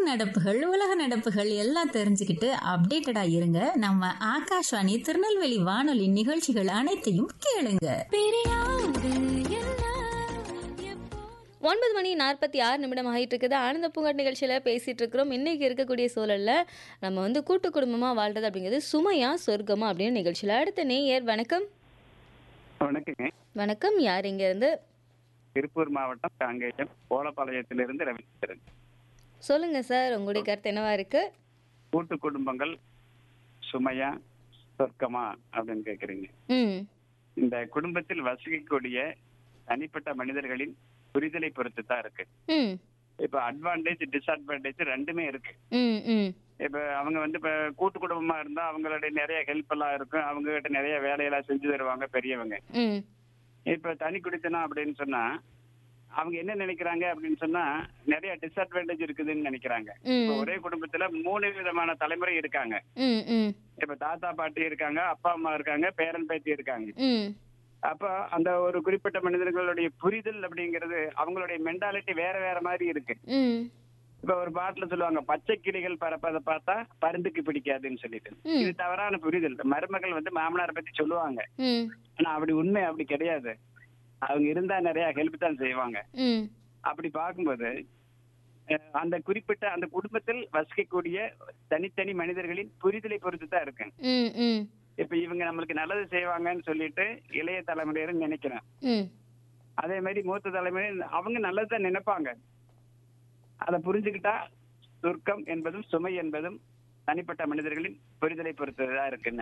நடப்புகள் உலக நடப்புகள் எல்லாம் தெரிஞ்சுக்கிட்டு அப்டேட்டடா இருங்க நம்ம ஆகாஷ்வாணி திருநெல்வேலி வானொலி நிகழ்ச்சிகள் அனைத்தையும் கேளுங்க ஒன்பது மணி நாற்பத்தி ஆறு நிமிடம் ஆகிட்டு இருக்குது ஆனந்த பூங்காட் நிகழ்ச்சியில் பேசிகிட்டு இருக்கிறோம் இன்றைக்கி இருக்கக்கூடிய சூழலில் நம்ம வந்து கூட்டு குடும்பமாக வாழ்றது அப்படிங்கிறது சுமையா சொர்க்கமா அப்படின்னு நிகழ்ச்சியில் அடுத்த நேயர் வணக்கம் வணக்கங்க வணக்கம் யார் இங்கேருந்து திருப்பூர் மாவட்டம் காங்கேயம் கோலப்பாளையத்திலிருந்து ரவிச்சந்திரன் சொல்லுங்கள் சார் உங்களுடைய கருத்து என்னவா இருக்குது கூட்டு குடும்பங்கள் சுமையா சொர்க்கமா அப்படின்னு கேக்குறீங்க ம் இந்த குடும்பத்தில் வசிக்கக்கூடிய தனிப்பட்ட மனிதர்களின் புரிதலை பொறுத்து தான் இருக்கு ம் இப்ப அட்வான்டேஜ் டிஸ்அட்வான்டேஜ் ரெண்டுமே இருக்கு ம் ம் இப்ப அவங்க வந்து இப்ப கூட்டு குடும்பமா இருந்தா அவங்களுடைய நிறைய ஹெல்ப் எல்லாம் இருக்கும் அவங்க கிட்ட நிறைய வேலையெல்லாம் செஞ்சு தருவாங்க பெரியவங்க ம் இப்ப தனி குடித்தனம் அப்படின்னு சொன்னா அவங்க என்ன நினைக்கிறாங்க அப்படின்னு சொன்னா நிறைய டிஸ்அட்வான்டேஜ் இருக்குதுன்னு நினைக்கிறாங்க இப்ப ம் ஒரே குடும்பத்துல மூணு விதமான தலைமுறை இருக்காங்க ம் ம் இப்ப தாத்தா பாட்டி இருக்காங்க அப்பா அம்மா இருக்காங்க பேரன் பேத்தி இருக்காங்க ம் அப்ப அந்த ஒரு குறிப்பிட்ட மனிதர்களுடைய புரிதல் அப்படிங்கிறது அவங்களுடைய மென்டாலிட்டி வேற வேற மாதிரி இருக்கு ம் இப்ப ஒரு பாட்டுல சொல்லுவாங்க பச்சை கிளிகள் பறப்பதை பார்த்தா பருந்துக்கு பிடிக்காதுன்னு சொல்லிட்டு ம். இது தவறான புரிதல் மருமகள் வந்து மாமனாரை பத்தி சொல்லுவாங்க ம் ஆனா அப்படி உண்மை அப்படி கிடையாது அவங்க இருந்தா நிறைய ஹெல்ப் தான் செய்வாங்க ம் அப்படி பார்க்கும்போது அஹ், அந்த குறிப்பிட்ட அந்த குடும்பத்தில் வசிக்கக்கூடிய தனித்தனி மனிதர்களின் புரிதலை பொறுத்து தான் இருக்கு ம் ம் இப்ப இவங்க நம்மளுக்கு நல்லது செய்வாங்கன்னு சொல்லிட்டு இளைய தலைமுறையினர் நினைக்கிறேன் ம் அதே மாதிரி மூத்த தலைமுறை அவங்க நல்லதுதான் நினைப்பாங்க அதை புரிஞ்சுக்கிட்டா சொர்க்கம் என்பதும் சுமை என்பதும் தனிப்பட்ட மனிதர்களின் புரிதலை பொறுத்ததா இருக்குன்னு